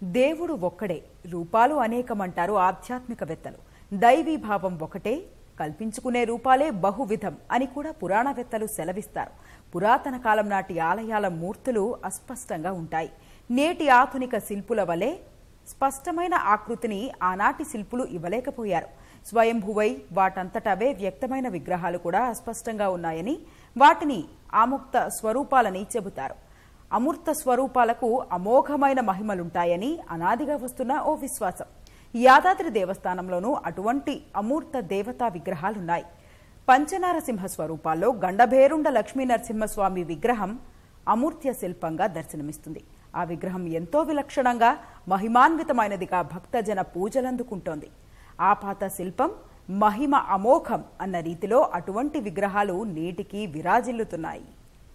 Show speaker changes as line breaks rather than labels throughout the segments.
దేవుడు ఒక్కడే రూపాలు అనేకమంటారు ఆధ్యాత్మికవేత్తలు దైవీ భావం ఒకటే కల్పించుకునే రూపాలే బహువిధం అని కూడా పురాణవేత్తలు సెలవిస్తారు పురాతన కాలం నాటి ఆలయాల మూర్తులు అస్పష్టంగా ఉంటాయి నేటి ఆధునిక శిల్పుల వలె స్పష్టమైన ఆకృతిని ఆనాటి శిల్పులు ఇవ్వలేకపోయారు స్వయంభువై వాటంతటవే వ్యక్తమైన విగ్రహాలు కూడా అస్పష్టంగా ఉన్నాయని వాటిని ఆముక్త స్వరూపాలని చెబుతారు అమూర్త స్వరూపాలకు అమోఘమైన మహిమలుంటాయని అనాదిగా వస్తున్న ఓ విశ్వాసం యాదాద్రి దేవస్థానంలోనూ అటువంటి అమూర్త దేవతా విగ్రహాలున్నాయి పంచనారసింహ స్వరూపాల్లో గండభేరుండ లక్ష్మీ నరసింహస్వామి విగ్రహం అమూర్త్య శిల్పంగా దర్శనమిస్తుంది ఆ విగ్రహం ఎంతో విలక్షణంగా మహిమాన్వితమైనదిగా భక్తజన పూజలందుకుంటోంది ఆపాత శిల్పం మహిమ అమోఘం అన్న రీతిలో అటువంటి విగ్రహాలు నేటికి విరాజిల్లుతున్నాయి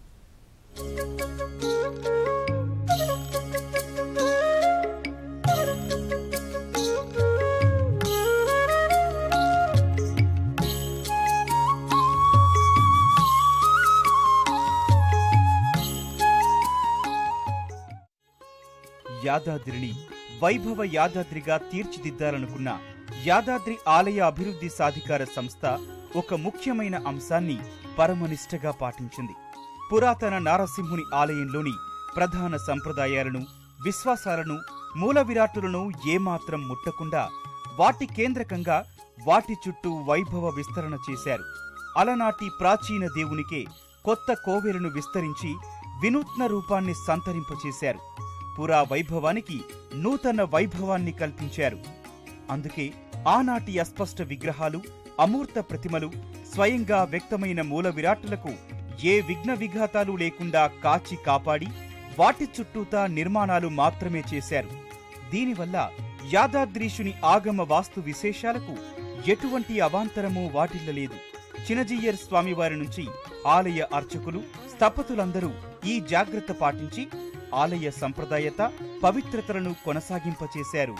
యాదాద్రిని వైభవ యాదాద్రిగా తీర్చిదిద్దాలనుకున్న యాదాద్రి ఆలయ అభివృద్ధి సాధికార సంస్థ ఒక ముఖ్యమైన అంశాన్ని పరమనిష్టగా పాటించింది పురాతన నారసింహుని ఆలయంలోని ప్రధాన సంప్రదాయాలను విశ్వాసాలను మూల విరాట్టులను ఏమాత్రం ముట్టకుండా వాటి కేంద్రకంగా వాటి చుట్టూ వైభవ విస్తరణ చేశారు అలనాటి ప్రాచీన దేవునికే కొత్త కోవెలను విస్తరించి వినూత్న రూపాన్ని సంతరింపచేశారు పురా వైభవానికి నూతన వైభవాన్ని కల్పించారు అందుకే ఆనాటి అస్పష్ట విగ్రహాలు అమూర్త ప్రతిమలు స్వయంగా వ్యక్తమైన మూల విరాట్టులకు ఏ విఘ్న విఘాతాలు లేకుండా కాచి కాపాడి వాటి చుట్టూతా నిర్మాణాలు మాత్రమే చేశారు దీనివల్ల యాదాద్రీషుని ఆగమ వాస్తు విశేషాలకు ఎటువంటి అవాంతరమూ వాటిల్లలేదు చినజీయర్ స్వామివారి నుంచి ఆలయ అర్చకులు స్థపతులందరూ ఈ జాగ్రత్త పాటించి ఆలయ సంప్రదాయత పవిత్రతలను కొనసాగింపచేశారు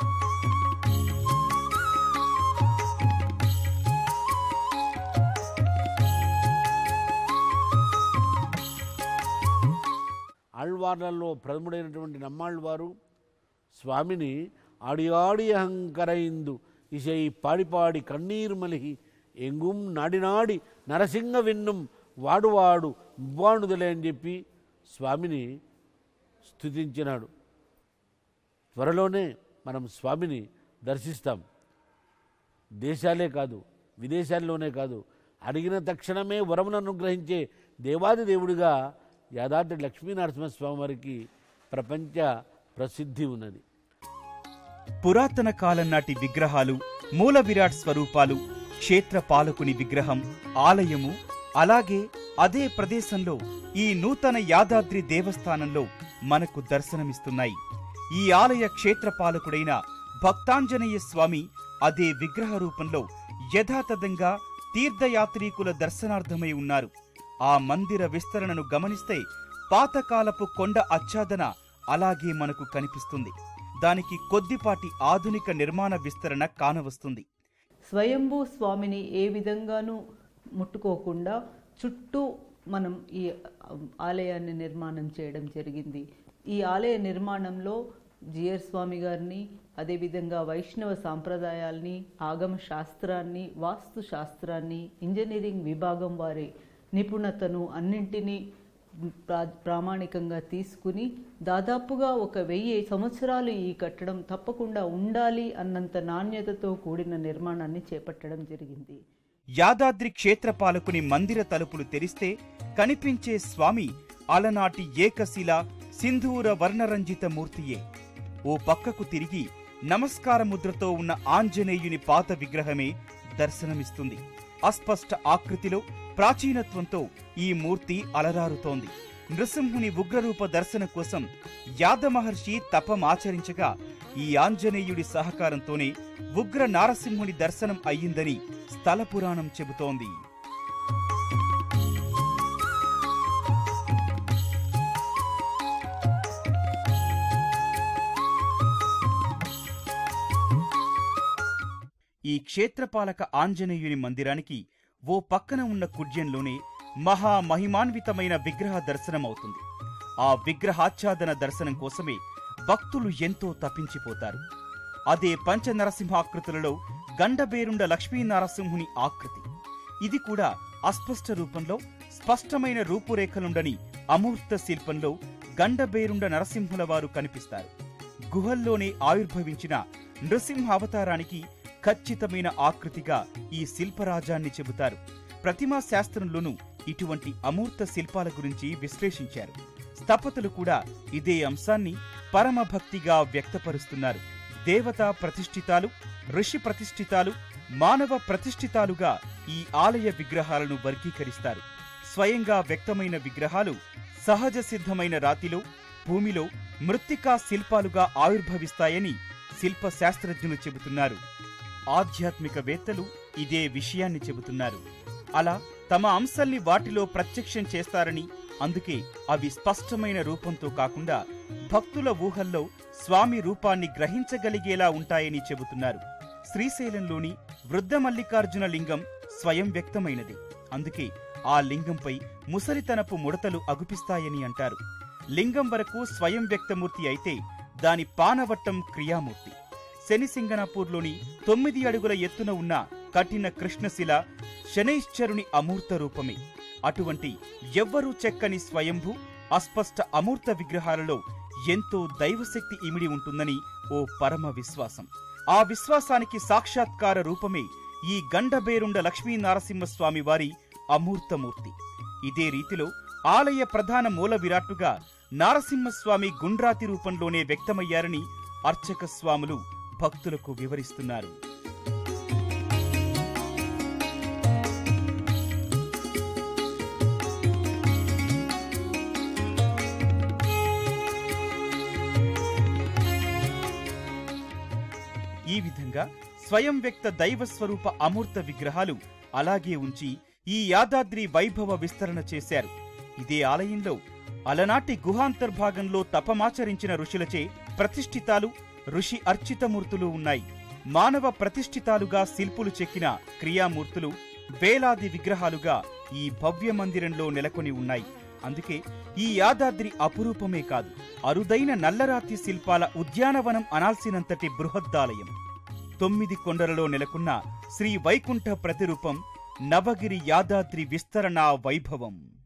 ఆళ్వార్లలో ప్రథముడైనటువంటి నమ్మాళ్వారు స్వామిని ఆడియాడి అహంకరైందు ఇసై పాడిపాడి కన్నీరు మలిహి ఎంగుం నాడినాడి నరసింహ విన్నుం వాడువాడు మువ్వాణుదలే అని చెప్పి స్వామిని స్థుతించినాడు త్వరలోనే మనం స్వామిని దర్శిస్తాం దేశాలే కాదు విదేశాల్లోనే కాదు అడిగిన తక్షణమే వరమును అనుగ్రహించే దేవాది దేవుడిగా యాదాద్రి లక్ష్మీనరసింహస్వామి వారికి ప్రపంచ ప్రసిద్ధి ఉన్నది
పురాతన కాలం నాటి విగ్రహాలు మూల విరాట్ స్వరూపాలు క్షేత్ర పాలకుని విగ్రహం ఆలయము అలాగే అదే ప్రదేశంలో ఈ నూతన యాదాద్రి దేవస్థానంలో మనకు దర్శనమిస్తున్నాయి ఈ ఆలయ క్షేత్ర పాలకుడైన భక్తాంజనేయ స్వామి అదే విగ్రహ రూపంలో యథాతథంగా తీర్థయాత్రీకుల దర్శనార్థమై ఉన్నారు ఆ మందిర విస్తరణను గమనిస్తే పాతకాలపు కొండ ఆచ్ఛాదన అలాగే మనకు కనిపిస్తుంది దానికి కొద్దిపాటి ఆధునిక నిర్మాణ విస్తరణ కానవస్తుంది
స్వయంభూ స్వామిని ఏ విధంగానూ ముట్టుకోకుండా చుట్టూ మనం ఈ ఆలయాన్ని నిర్మాణం చేయడం జరిగింది ఈ ఆలయ నిర్మాణంలో జియర్ స్వామి గారిని అదేవిధంగా వైష్ణవ సాంప్రదాయాల్ని ఆగమ శాస్త్రాన్ని వాస్తు శాస్త్రాన్ని ఇంజనీరింగ్ విభాగం వారి నిపుణతను అన్నింటినీ ప్రా- ప్రామాణికంగా తీసుకుని దాదాపుగా ఒక వెయ్యి సంవత్సరాలు ఈ కట్టడం తప్పకుండా ఉండాలి అన్నంత నాణ్యతతో కూడిన నిర్మాణాన్ని చేపట్టడం జరిగింది
యాదాద్రి క్షేత్రపాలకుని మందిర తలుపులు తెరిస్తే కనిపించే స్వామి అలనాటి ఏకశిల సింధూర వర్ణరంజిత మూర్తియే ఓ పక్కకు తిరిగి నమస్కార ముద్రతో ఉన్న ఆంజనేయుని పాత విగ్రహమే దర్శనమిస్తుంది అస్పష్ట ఆకృతిలో ప్రాచీనత్వంతో ఈ మూర్తి అలరారుతోంది నృసింహుని ఉగ్రరూప దర్శన కోసం యాదమహర్షి తపమాచరించగా ఈ ఆంజనేయుడి సహకారంతోనే ఉగ్ర నారసింహుని దర్శనం అయ్యిందని స్థల పురాణం చెబుతోంది ఈ క్షేత్రపాలక ఆంజనేయుని మందిరానికి ఓ పక్కన ఉన్న కుడ్యంలోనే మహా మహిమాన్వితమైన విగ్రహ దర్శనమవుతుంది ఆ విగ్రహాచ్ఛాదన దర్శనం కోసమే భక్తులు ఎంతో తప్పించిపోతారు అదే పంచనరసింహాకృతులలో గండబేరుండ లక్ష్మీనరసింహుని ఆకృతి ఇది కూడా అస్పష్ట రూపంలో స్పష్టమైన రూపురేఖలుండని అమూర్త శిల్పంలో గండబేరుండ నరసింహుల వారు కనిపిస్తారు గుహల్లోనే ఆవిర్భవించిన నృసింహ అవతారానికి ఖచ్చితమైన ఆకృతిగా ఈ శిల్పరాజాన్ని చెబుతారు ప్రతిమా శాస్త్రంలోనూ ఇటువంటి అమూర్త శిల్పాల గురించి విశ్లేషించారు స్థపతులు కూడా ఇదే అంశాన్ని పరమభక్తిగా వ్యక్తపరుస్తున్నారు దేవతా ప్రతిష్ఠితాలు ఋషి ప్రతిష్ఠితాలు మానవ ప్రతిష్ఠితాలుగా ఈ ఆలయ విగ్రహాలను వర్గీకరిస్తారు స్వయంగా వ్యక్తమైన విగ్రహాలు సహజ సిద్ధమైన రాతిలో భూమిలో మృత్తికా శిల్పాలుగా ఆవిర్భవిస్తాయని శిల్ప శాస్త్రజ్ఞులు చెబుతున్నారు ఆధ్యాత్మికవేత్తలు ఇదే విషయాన్ని చెబుతున్నారు అలా తమ అంశల్ని వాటిలో ప్రత్యక్షం చేస్తారని అందుకే అవి స్పష్టమైన రూపంతో కాకుండా భక్తుల ఊహల్లో స్వామి రూపాన్ని గ్రహించగలిగేలా ఉంటాయని చెబుతున్నారు శ్రీశైలంలోని వృద్ధ మల్లికార్జున లింగం స్వయం వ్యక్తమైనది అందుకే ఆ లింగంపై ముసలితనపు ముడతలు అగుపిస్తాయని అంటారు లింగం వరకు స్వయం వ్యక్తమూర్తి అయితే దాని పానవట్టం క్రియామూర్తి శనిసింగనాపూర్లోని తొమ్మిది అడుగుల ఎత్తున ఉన్న కఠిన కృష్ణశిల శనైశ్చరుని అమూర్త రూపమే అటువంటి ఎవ్వరూ చెక్కని స్వయంభూ అస్పష్ట అమూర్త విగ్రహాలలో ఎంతో దైవశక్తి ఇమిడి ఉంటుందని ఓ పరమ విశ్వాసం ఆ విశ్వాసానికి సాక్షాత్కార రూపమే ఈ గండబేరుండ లక్ష్మీనారసింహస్వామి వారి అమూర్తమూర్తి ఇదే రీతిలో ఆలయ ప్రధాన మూల విరాట్టుగా నారసింహస్వామి గుండ్రాతి రూపంలోనే వ్యక్తమయ్యారని అర్చక స్వాములు భక్తులకు వివరిస్తున్నారు ఈ విధంగా స్వయం వ్యక్త దైవ స్వరూప అమూర్త విగ్రహాలు అలాగే ఉంచి ఈ యాదాద్రి వైభవ విస్తరణ చేశారు ఇదే ఆలయంలో అలనాటి గుహాంతర్భాగంలో తపమాచరించిన ఋషులచే ప్రతిష్ఠితాలు ఋషి అర్చితమూర్తులు ఉన్నాయి మానవ ప్రతిష్ఠితాలుగా శిల్పులు చెక్కిన క్రియామూర్తులు వేలాది విగ్రహాలుగా ఈ భవ్య మందిరంలో నెలకొని ఉన్నాయి అందుకే ఈ యాదాద్రి అపురూపమే కాదు అరుదైన నల్లరాతి శిల్పాల ఉద్యానవనం అనాల్సినంతటి బృహద్దాలయం తొమ్మిది కొండలలో నెలకొన్న శ్రీ వైకుంఠ ప్రతిరూపం నవగిరి యాదాద్రి విస్తరణ వైభవం